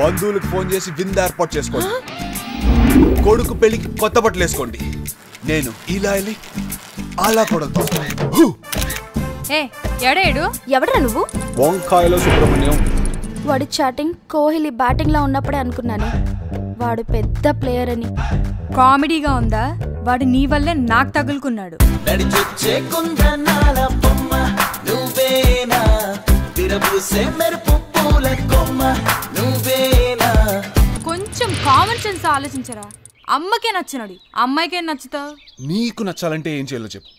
బంధువులకు ఫోన్ చేసి విందు ఏర్పాటు చేసుకోండి కొడుకు పెళ్లికి కొత్త బట్టలు వేసుకోండి నేను ఇలా వెళ్ళి అలా కొడతా ఏ ఎడేడు ఎవడ్రా నువ్వు వంకాయలో సుబ్రహ్మణ్యం వాడి చాటింగ్ కోహ్లీ బ్యాటింగ్ లో ఉన్నప్పుడే అనుకున్నాను వాడు పెద్ద ప్లేయర్ అని కామెడీగా ఉందా వాడు నీ వల్లే నాకు తగులుకున్నాడు నడిచొచ్చే కుందనాల బొమ్మ నువ్వేనా విరబూసే మెరుపు పూల కొమ్మ నువ్వేనా కొంచెం కామన్ సెన్స్ ఆలోచించరా అమ్మకే నచ్చినాడు అమ్మాయికే నచ్చుతావు నీకు నచ్చాలంటే ఏం చేయాలో చెప్పు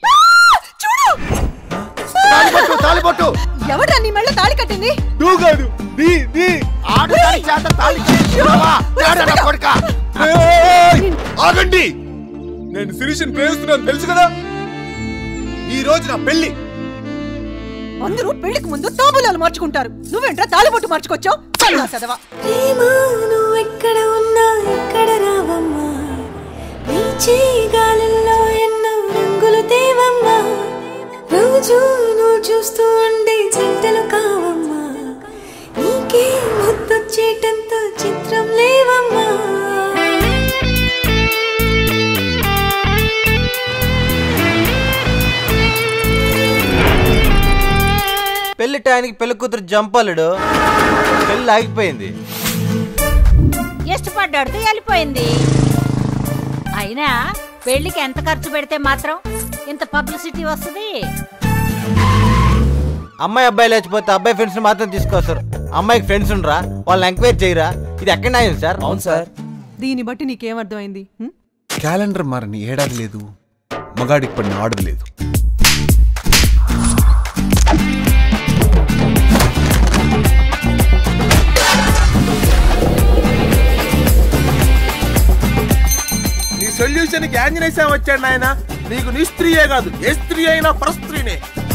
తాలిపట్టు తాలిపట్టు ఎవడ్రా నీ మెళ్ళ తాళి కట్టింది నువ్వు కాదు నీ నీ ఆడదాని చేత తాళి చేయించుకున్నావా? ఏడరా కొడుకా? ఏయ్! ఆగండి నేను శిరీషని ప్రేమిస్తున్నాను తెలుసు కదా ఈ రోజు నా పెళ్లి అందరూ పెళ్లికి ముందు తాబూలాలు మార్చుకుంటారు నువ్వేంట్రా తాళిబొట్టు మార్చుకొచ్చావు చల్లా చదవా ప్రేమ నువ్వెక్కడ ఉన్నా ఎక్కడ రావమ్మా వీచే గాలుల్లో ఎన్నో రంగులు తేవమ్మా రోజు నువ్వు చూస్తూ ఉండే జంటలు కావమ్మా నీకే ముద్దొచ్చేటంత చిత్రం లేవమ్మా పెళ్లి టైంకి పెళ్లి కూతురు జంపలుడు పెళ్లి ఆగిపోయింది ఇష్టపడ్డాడుతూ వెళ్ళిపోయింది అయినా పెళ్లికి ఎంత ఖర్చు పెడితే మాత్రం ఇంత పబ్లిసిటీ వస్తుంది అమ్మాయి అబ్బాయి లేచిపోతే అబ్బాయి ఫ్రెండ్స్ మాత్రం తీసుకొస్తారు అమ్మాయికి ఫ్రెండ్స్ ఉండరా వాళ్ళని ఎంక్వైరీ చేయరా ఇది ఎక్కడ అయింది సార్ అవును సార్ దీన్ని బట్టి నీకేమర్థమైంది హ్మ్? క్యాలెండర్ మారని ఏడాది లేదు మగాడికి పడిన ఆడది లేదు నీ సొల్యూషన్ కి ఆంజనేయ స్వామి వచ్చాడు నాయన నీకు నిస్త్రీయే కాదు ఏ స్త్రీ అయినా పరస్త్రీనే